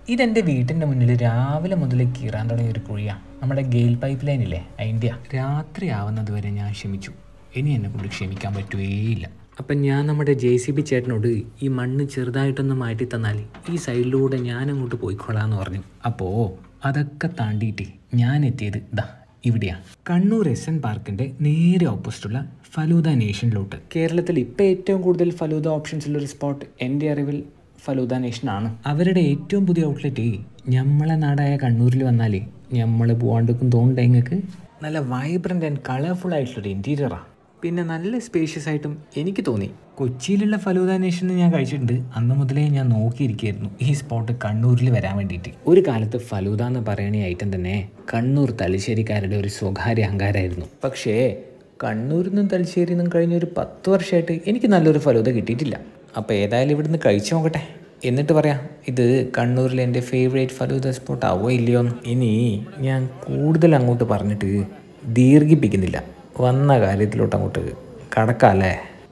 ഇതെൻ്റെ വീട്ടിൻ്റെ മുന്നിൽ രാവിലെ മുതൽ കീറാൻ തുടങ്ങിയ ഒരു കുഴിയാണ് നമ്മുടെ ഗെയിൽ പൈപ്പ് ലൈൻ ഇല്ലേ അതിൻ്റെ രാത്രി ആവുന്നത് വരെ ഞാൻ ക്ഷമിച്ചു ഇനി എന്നെ കൊണ്ട് ക്ഷമിക്കാൻ പറ്റുകയില്ല അപ്പം ഞാൻ നമ്മുടെ ജെ സി ബി ചേട്ടനോട് ഈ മണ്ണ് ചെറുതായിട്ടൊന്ന് മാറ്റി തന്നാൽ ഈ സൈഡിലൂടെ ഞാൻ അങ്ങോട്ട് പോയിക്കോളാന്ന് പറഞ്ഞു അപ്പോൾ അതൊക്കെ താണ്ടിയിട്ട് ഞാൻ എത്തിയത് ഇതാ ഇവിടെയാണ് കണ്ണൂർ എസ് എൻ പാർക്കിൻ്റെ നേരെ ഓപ്പോസിറ്റുള്ള ഫലൂദ നേഷനിലോട്ട് കേരളത്തിൽ ഇപ്പോൾ ഏറ്റവും കൂടുതൽ ഫലൂദ ഓപ്ഷൻസ് ഉള്ള ഒരു സ്പോട്ട് എൻ്റെ അറിവിൽ ഫലൂദ നേഷൻ ആണ് അവരുടെ ഏറ്റവും പുതിയ ഔട്ട്ലെറ്റ് നമ്മളെ നാടായ കണ്ണൂരിൽ വന്നാൽ നമ്മൾ പോവാണ്ടിക്കും തോന്നുന്നുണ്ട് നിങ്ങൾക്ക് നല്ല വൈബ്രൻ്റ് ആൻഡ് കളർഫുൾ ആയിട്ടുള്ളൊരു ഇൻറ്റീരിയറാണ് പിന്നെ നല്ല സ്പേഷ്യസ് ആയിട്ടും എനിക്ക് തോന്നി കൊച്ചിയിലുള്ള ഫലൂദ നേഷൻ ഞാൻ കഴിച്ചിട്ടുണ്ട് അന്ന് മുതലേ ഞാൻ നോക്കിയിരിക്കുകയായിരുന്നു ഈ സ്പോട്ട് കണ്ണൂരിൽ വരാൻ വേണ്ടിയിട്ട് ഒരു കാലത്ത് ഫലൂദ എന്ന് പറയുന്ന ഐറ്റം തന്നെ കണ്ണൂർ തലശ്ശേരിക്കാരുടെ ഒരു സ്വകാര്യ അഹങ്കാരമായിരുന്നു പക്ഷേ കണ്ണൂരിൽ നിന്നും തലശ്ശേരിയിൽ നിന്നും കഴിഞ്ഞ ഒരു പത്ത് വർഷമായിട്ട് എനിക്ക് നല്ലൊരു ഫലൂദ കിട്ടിയിട്ടില്ല അപ്പോൾ ഏതായാലും ഇവിടുന്ന് കഴിച്ചു നോക്കട്ടെ എന്നിട്ട് പറയാം ഇത് കണ്ണൂരിലെ എൻ്റെ ഫേവറേറ്റ് ഫലൂദ സ്പോട്ട് ആവോ ഇല്ലയോ എന്ന് ഇനി ഞാൻ കൂടുതൽ അങ്ങോട്ട് പറഞ്ഞിട്ട് ദീർഘിപ്പിക്കുന്നില്ല വന്ന കാര്യത്തിലോട്ട് അങ്ങോട്ട് കടക്കാല്ലേ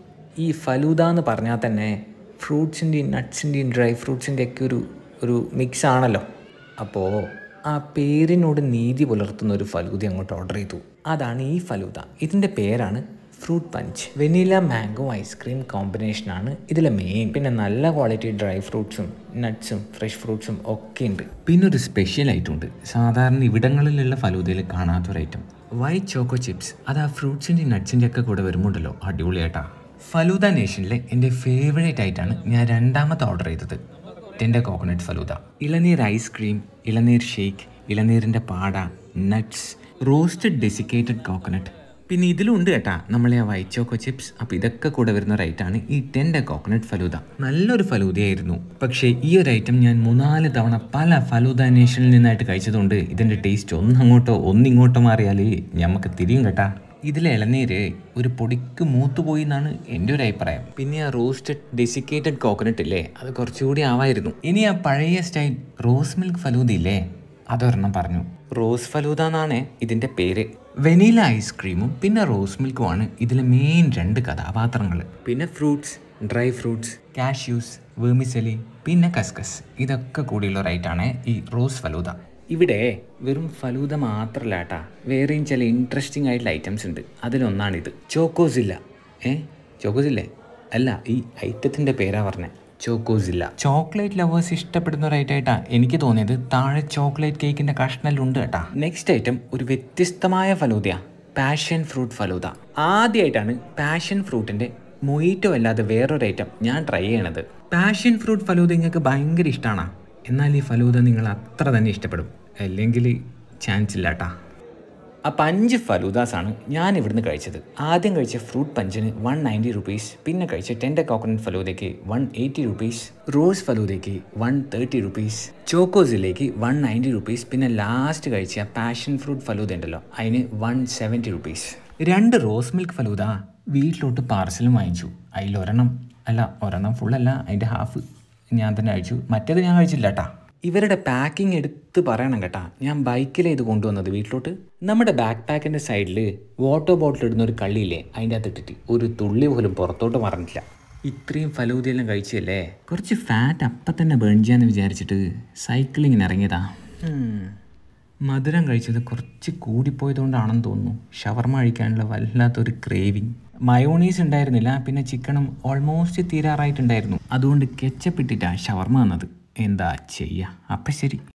ഈ ഫലൂദ എന്ന് പറഞ്ഞാൽ തന്നെ ഫ്രൂട്ട്സിൻ്റെയും നട്ട്സിൻ്റെയും ഡ്രൈ ഫ്രൂട്ട്സിൻ്റെ ഒക്കെ ഒരു ഒരു മിക്സ് ആണല്ലോ അപ്പോൾ ആ പേരിനോട് നീതി പുലർത്തുന്ന ഒരു ഫലൂദ അങ്ങോട്ട് ഓർഡർ ചെയ്തു അതാണ് ഈ ഫലൂദ ഇതിൻ്റെ പേരാണ് fruit punch vanilla mango ice cream കോമ്പിനേഷനാണ് ഇതിലെ മെയിൻ പിന്നെ നല്ല ക്വാളിറ്റി ഡ്രൈ ഫ്രൂട്ട്സും നട്ട്സും ഫ്രഷ് ഫ്രൂട്ട്സും ഒക്കെ ഉണ്ട് പിന്നെ ഒരു സ്പെഷ്യൽ ഐറ്റം ഉണ്ട് സാധാരണ ഇവിടങ്ങളിലുള്ള ഫലൂദയിൽ കാണാത്തൊരു ഐറ്റം വൈറ്റ് ചോക്കോ ചിപ്സ് അത് ആ ഫ്രൂട്ട്സിൻ്റെ നട്ട്സിൻ്റെ ഒക്കെ കൂടെ വരുമ്പോണ്ടല്ലോ അടിപൊളിയായിട്ടാ ഫലൂദ നേഷനിലെ എൻ്റെ ഫേവറേറ്റ് ആയിട്ടാണ് ഞാൻ രണ്ടാമത്തെ ഓർഡർ ചെയ്തത് ടെൻഡർ കോക്കനട്ട് ഫലൂദ ഇളനീർ ഐസ്ക്രീം ഇളനീർ ഷേക്ക് ഇളനീരിൻ്റെ പാട നട്ട്സ് റോസ്റ്റഡ് ഡെസിക്കേറ്റഡ് കോക്കനട്ട് പിന്നെ ഇതിലും ഉണ്ട് കേട്ടാ നമ്മളെ ആ വൈറ്റ് ചോക്കോ ചിപ്സ് അപ്പോൾ ഇതൊക്കെ കൂടെ വരുന്ന ഒരു ഐറ്റാണ് ഈ ടെൻഡർ കോക്കനട്ട് ഫലൂദ നല്ലൊരു ഫലൂദയായിരുന്നു പക്ഷേ ഈ ഒരു ഐറ്റം ഞാൻ മൂന്നാല് തവണ പല ഫലൂദ നേഷനിൽ നിന്നായിട്ട് കഴിച്ചതുകൊണ്ട് ഇതിൻ്റെ ടേസ്റ്റ് ഒന്നങ്ങോട്ടോ ഒന്നിങ്ങോട്ടോ മാറിയാൽ ഞമ്മക്ക് തിരിയും കേട്ടാ ഇതിലെ ഇളനീര് ഒരു പൊടിക്ക് മൂത്തുപോയി എന്നാണ് എൻ്റെ ഒരു അഭിപ്രായം പിന്നെ ആ റോസ്റ്റഡ് ഡെസിക്കേറ്റഡ് കോക്കനട്ട് ഇല്ലേ അത് കുറച്ചുകൂടി ആവായിരുന്നു ഇനി ആ പഴയ സ്റ്റൈൽ റോസ് മിൽക്ക് ഫലൂദ ഇല്ലേ അതൊരെണ്ണം പറഞ്ഞു റോസ് ഫലൂദ എന്നാണ് ഇതിൻ്റെ പേര് വെനീല ഐസ്ക്രീമും പിന്നെ റോസ് മിൽക്കുമാണ് ഇതിലെ മെയിൻ രണ്ട് കഥാപാത്രങ്ങൾ പിന്നെ fruits dry fruits cashews vermicelli പിന്നെ കസ്കസ് ഇതൊക്കെ കൂടിയുള്ള റൈറ്റാണ് ഈ റോസ് ഫലൂദ ഇവിടെ വെറും ഫലൂദ മാത്രമല്ല കേട്ടാ വേറെയും ചില ഇൻട്രസ്റ്റിംഗ് ആയിട്ടുള്ള ഐറ്റംസ് ഉണ്ട് അതിലൊന്നാണിത് ചോക്കോസില്ല ഏ ചോക്കോസില്ലേ അല്ല ഈ ഐറ്റത്തിൻ്റെ പേരാ പറഞ്ഞത് ചോക്കോസില്ല ചോക്ലേറ്റ് ലവേഴ്സ് ഇഷ്ടപ്പെടുന്ന ഒരു ഐറ്റം ആയിട്ടാ എനിക്ക് തോന്നിയത് താഴെ ചോക്ലേറ്റ് കേക്കിൻ്റെ കഷ്ണലുണ്ട് കേട്ടാ നെക്സ്റ്റ് ഐറ്റം ഒരു വ്യത്യസ്തമായ ഫലൂദയാ പാഷൻ ഫ്രൂട്ട് ഫലൂദ ആദ്യമായിട്ടാണ് പാഷൻ ഫ്രൂട്ടിൻ്റെ മൊയ്റ്റോ അല്ലാതെ വേറൊരു ഐറ്റം ഞാൻ ട്രൈ ചെയ്യണത് പാഷൻ ഫ്രൂട്ട് ഫലൂദ നിങ്ങൾക്ക് ഭയങ്കര ഇഷ്ടമാണ് എന്നാൽ ഈ ഫലൂദ നിങ്ങൾ അത്ര തന്നെ ഇഷ്ടപ്പെടും അല്ലെങ്കിൽ ചാൻസ് ഇല്ല കേട്ടാ അപ്പോൾ അഞ്ച് ഫലൂദാസാണ് ഞാൻ ഇവിടുന്ന് കഴിച്ചത് ആദ്യം കഴിച്ച ഫ്രൂട്ട് പഞ്ചിന് വൺ നയൻറ്റി റുപ്പീസ് പിന്നെ കഴിച്ച ടെൻഡർ കോക്കനട്ട് ഫലൂദയ്ക്ക് വൺ എയ്റ്റി റുപ്പീസ് റോസ് ഫലൂദയ്ക്ക് വൺ തേർട്ടി റുപ്പീസ് ചോക്കോസിലേക്ക് വൺ നയൻറ്റി റുപ്പീസ് പിന്നെ ലാസ്റ്റ് കഴിച്ച പാഷൻ ഫ്രൂട്ട് ഫലൂദ ഉണ്ടല്ലോ അതിന് വൺ സെവൻറ്റി റുപ്പീസ് രണ്ട് റോസ് മിൽക്ക് ഫലൂദ വീട്ടിലോട്ട് പാർസലും വാങ്ങിച്ചു അതിൽ ഒരെണ്ണം അല്ല ഒരെണ്ണം ഫുള്ളല്ല അതിൻ്റെ ഹാഫ് ഞാൻ തന്നെ കഴിച്ചു മറ്റേത് ഞാൻ കഴിച്ചില്ല കേട്ടാ ഇവരുടെ പാക്കിംഗ് എടുത്ത് പറയണം കേട്ടാ ഞാൻ ബൈക്കിലെ ഇത് കൊണ്ടുവന്നത് വീട്ടിലോട്ട് നമ്മുടെ ബാക്ക് പാക്കിൻ്റെ സൈഡിൽ വാട്ടർ ബോട്ടിൽ ഇടുന്ന ഒരു കള്ളിയില്ലേ അതിൻ്റെ അകത്ത് ഇട്ടിട്ട് ഒരു തുള്ളി പോലും പുറത്തോട്ട് മറന്നില്ല ഇത്രയും ഫലൂതിയെല്ലാം കഴിച്ചല്ലേ കുറച്ച് ഫാറ്റ് അപ്പം തന്നെ ബേൺ ചെയ്യാന്ന് വിചാരിച്ചിട്ട് സൈക്ലിങ്ങിന് ഇറങ്ങിയതാ ഉം. മധുരം കഴിച്ചത് കുറച്ച് കൂടിപ്പോയതുകൊണ്ടാണെന്ന് തോന്നുന്നു ഷവർമ കഴിക്കാനുള്ള വല്ലാത്തൊരു ക്രേവിങ് മയോണീസ് ഉണ്ടായിരുന്നില്ല പിന്നെ ചിക്കനും ഓൾമോസ്റ്റ് തീരാറായിട്ടുണ്ടായിരുന്നു അതുകൊണ്ട് കെച്ചപ്പ് ഇട്ടിട്ടാണ് ഷവർമ വന്നത് എന്താ ചെയ്യുക അപ്പം ശരി